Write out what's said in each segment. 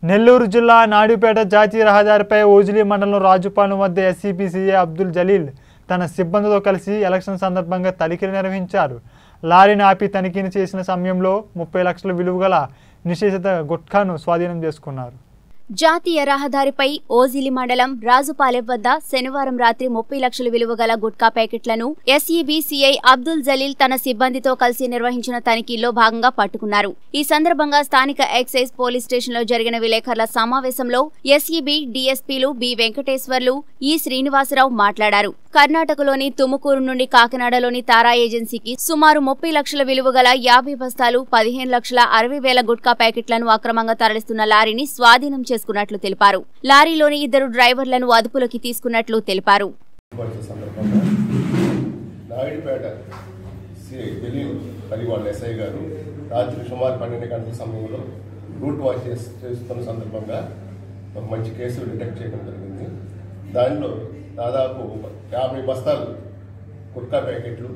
నెల్లూరు జిల్లా నాయుడుపేట జాతీయ రహదారిపై ఓజిలి మండలం రాజుపాలెం వద్ద ఎస్సీపీసీఏ అబ్దుల్ జలీల్ తన సిబ్బందితో కలిసి ఎలక్షన్ సందర్భంగా తనిఖీలు నిర్వహించారు లారీని ఆపి తనిఖీని చేసిన సమయంలో ముప్పై లక్షల విలువ గల నిషేధిత గుట్కాను స్వాధీనం చేసుకున్నారు జాతీయ రహదారిపై ఓజిలి మండలం రాజుపాలెం వద్ద శనివారం రాత్రి ముప్పై లక్షల విలువ గల గుట్కా ప్యాకెట్లను ఎస్ఈబీ సిఐ అబ్దుల్ జలీల్ తన సిబ్బందితో కలిసి నిర్వహించిన తనిఖీల్లో భాగంగా పట్టుకున్నారు ఈ సందర్భంగా స్థానిక ఎక్సైజ్ పోలీస్ స్టేషన్లో జరిగిన విలేకరుల సమావేశంలో ఎస్ఈబీ డీఎస్పీలు బి వెంకటేశ్వర్లు ఈ శ్రీనివాసరావు మాట్లాడారు కర్ణాటకలోని తుముకూరు నుండి కాకినాడలోని తారా ఏజెన్సీకి సుమారు ముప్పై లక్షల విలువ గల యాభై బస్తాలు పదిహేను లక్షల అరవై వేల గుట్కా ప్యాకెట్లను అక్రమంగా తరలిస్తున్న లారీని స్వాధీనం చేసుకున్నట్లు తెలిపారు లారీలోని ఇద్దరు డ్రైవర్లను అదుపులోకి తీసుకున్నట్లు తెలిపారు వచ్చే సందర్భంగా నాయుడుపేట సిఐ జలీల్ అలీ వాళ్ళ ఎస్ఐ గారు రాత్రి సుమారు పన్నెండు గంటల సమయంలో రూట్ వాచ్ చేస్- చేస్తున్న సందర్భంగా ఒక మంచి కేసు డిటెక్ట్ చేయడం జరిగింది దానిలో దాదాపు యాభై బస్తాలు కుర్కా ప్యాకెట్లు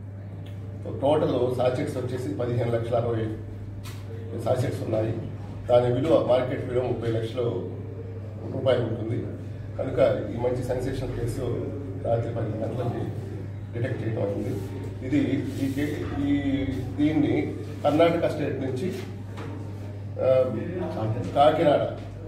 టోటల్ సాచెట్స్ వచ్చేసి పదిహేను లక్షల అరవై సాచెట్స్ ఉన్నాయి దాని విలువ మార్కెట్ విలువ ముప్పై లక్షలు రూపాయలు ఉంటుంది కనుక ఈ మంచి సెన్సేషన్ కేసు రాత్రి పది గంటలకి డిటెక్ట్ చేయడం అయింది ఇది ఈ కే- ఈ దీన్ని కర్ణాటక స్టేట్ నుంచి ఆ, కాకినాడ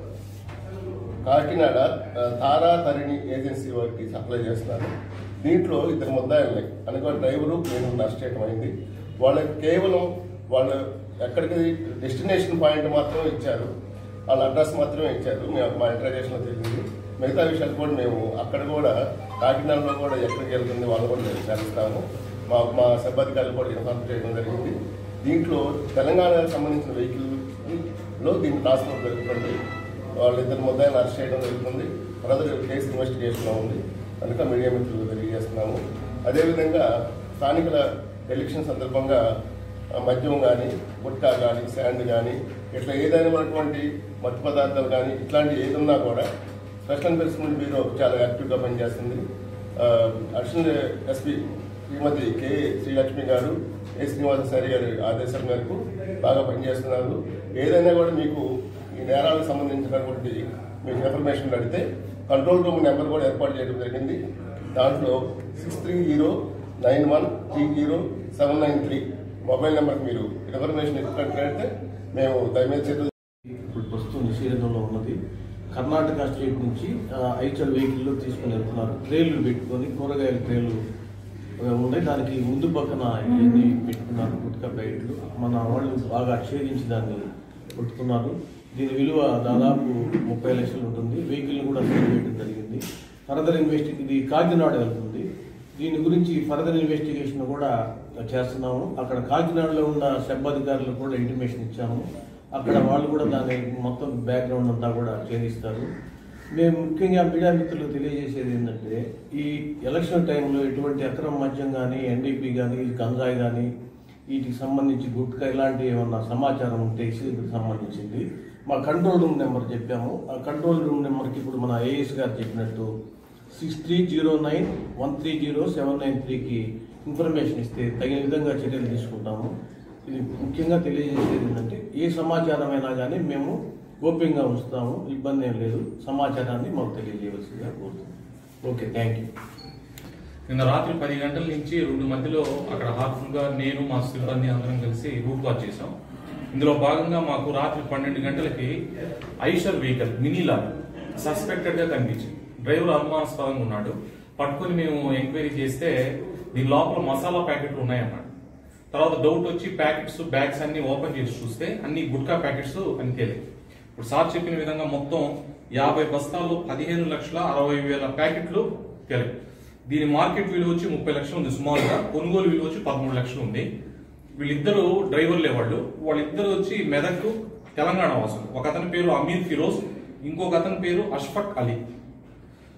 కాకినాడ ఆ, తారా తరిణి ఏజెన్సీ వారికి సప్లై చేస్తున్నారు దీంట్లో ఇద్దరు ముద్దాయిల్ని అనగా డ్రైవరు నేను నష్ట చేయడం అయింది వాళ్ళకి కేవలం వాళ్ళు ఎక్కడికి డెస్టినేషన్ పాయింట్ మాత్రమే ఇచ్చారు వాళ్ళ అడ్రస్ మాత్రమే ఇచ్చారు మేము మా ఇంటర్వ్యూషన్లో తెలిసింది మిగతా విషయాలు కూడా మేము అక్కడ కూడా కాకినాడలో కూడా ఎక్కడికి వెళ్తుంది వాళ్ళు కూడా మేము విచారిస్తాము మా మా సిబ్బందికారులు కూడా ఇన్ఫార్మ్ చేయడం జరిగింది దీంట్లో తెలంగాణకు సంబంధించిన వెహికల్లో దీన్ని ట్రాన్స్పోర్ట్ జరుగుతుంది వాళ్ళిద్దరు ముద్దాయిని అరెస్ట్ చేయడం జరుగుతుంది ఫర్దర్ కేసు ఇన్వెస్టిగేషన్లో ఉంది కనుక మీడియా మిత్రులు తెలియజేస్తున్నాము అదేవిధంగా స్థానికుల ఎలక్షన్ సందర్భంగా ఆ, మద్యం కానీ గుట్కా కానీ శాండ్ కానీ ఇట్లా ఏదైనా ఉన్నటువంటి మత్తు పదార్థాలు కానీ ఇట్లాంటి ఏది ఉన్నా కూడా స్పెషల్ ఎన్ఫోర్స్మెంట్ బ్యూరో చాలా యాక్టివ్గా పనిచేస్తుంది ఆ, additional SP Srimati K Srilakshmi గారు ఏ శ్రీనివాసచారి గారి ఆదేశాల మేరకు బాగా పనిచేస్తున్నారు ఏదైనా కూడా మీకు ఈ నేరాలకు సంబంధించినటువంటి మీకు ఇన్ఫర్మేషన్ అడిగితే కంట్రోల్ రూమ్ నెంబర్ కూడా ఏర్పాటు చేయడం జరిగింది దాంట్లో six three zero nine one three zero seven nine three mobile నెంబర్కి మీరు ఇన్ఫర్మేషన్ ఇచ్చినట్లయితే మేము దాని మీద చర్యలు ఇప్పుడు ప్రస్తుతం నిషేధంలో ఉన్నది కర్ణాటక స్టేట్ నుంచి ఆ, ఐచల్ వెహికల్లో తీసుకుని వెళ్తున్నారు ట్రైన్లు పెట్టుకొని కూరగాయల ట్రైన్లు ఆ, ఉన్నాయి దానికి ముందు పక్కన ఇవన్నీ పెట్టుకున్నారు గుట్కా ప్యాకెట్లు మన వాళ్ళు బాగా ఛేదించి దాన్ని కొట్టుకున్నారు దీని విలువ దాదాపు ముప్పై లక్షలు ఉంటుంది వెహికల్ కూడా సీజ్ చేయడం జరిగింది ఫర్దర్ ఇన్వెస్టి ఇది కాకినాడ వెళ్తుంది దీని గురించి ఫర్దర్ ఇన్వెస్టిగేషన్ కూడా చేస్తున్నాము అక్కడ కాకినాడలో ఉన్న సిబ్బందికారులకు కూడా ఇంటిమేషన్ ఇచ్చాము అక్కడ వాళ్ళు కూడా దాని మొత్తం బ్యాక్గ్రౌండ్ అంతా కూడా ఛేదిస్తారు మేము ముఖ్యంగా మీడియా మిత్రులు తెలియజేసేది ఏంటంటే ఈ ఎలక్షన్ టైంలో ఎటువంటి అక్రమ మద్యం కానీ ఎన్డీపీ కానీ గంజాయి కానీ వీటికి సంబంధించి గుట్కా ఇలాంటి ఏమన్నా సమాచారం ఉంటే ఇసుకు సంబంధించింది మా కంట్రోల్ రూమ్ నెంబర్ చెప్పాము ఆ కంట్రోల్ రూమ్ నెంబర్కి ఇప్పుడు మన ఏఎస్ గారు చెప్పినట్టు six three zero nine one three zero seven nine త్రీకి ఇన్ఫర్మేషన్ ఇస్తే తగిన విధంగా చర్యలు తీసుకుంటాము ఇది ముఖ్యంగా తెలియజేసేది ఏంటంటే ఏ సమాచారమైనా కానీ మేము గోప్యంగా ఉంచుతాము ఇబ్బంది ఏం లేదు సమాచారాన్ని మాకు తెలియజేయవలసిందిగా కోరుతున్నాం ఓకే థ్యాంక్ యూ నిన్న రాత్రి పది గంటల నుంచి రెండు మధ్యలో అక్కడ హార్ఫుల్ గా నేను మా సిబ్బంది అందరం కలిసి రూట్ వాచ్ చేసాం ఇందులో భాగంగా మాకు రాత్రి పన్నెండు గంటలకి Eicher vehicle mini lorry suspected గా కనిపించింది డ్రైవర్ అనుమానాస్పదంగా ఉన్నాడు పట్టుకొని మేము ఎంక్వైరీ చేస్తే దీని లోపల మసాలా ప్యాకెట్లు ఉన్నాయన్నాడు తర్వాత డౌట్ వచ్చి ప్యాకెట్స్ బ్యాగ్స్ అన్ని ఓపెన్ చేసి చూస్తే అన్ని గుట్కా ప్యాకెట్స్ అని తేలేదు ఇప్పుడు సార్ చెప్పిన విధంగా మొత్తం యాభై బస్తాలు పదిహేను లక్షల అరవై వేల ప్యాకెట్లు తేలేదు దీని మార్కెట్ విలువ వచ్చి ముప్పై లక్షలు ఉంది సుమారుగా కొనుగోలు విలువ వచ్చి పదమూడు లక్షలు ఉంది వీళ్ళిద్దరు డ్రైవర్లే వాళ్ళు వాళ్ళిద్దరు వచ్చి మెదక్ తెలంగాణ వాసులు ఒక అతని పేరు అమీర్ ఫిరోజ్ ఇంకొక అతని పేరు అష్ఫక్ అలీ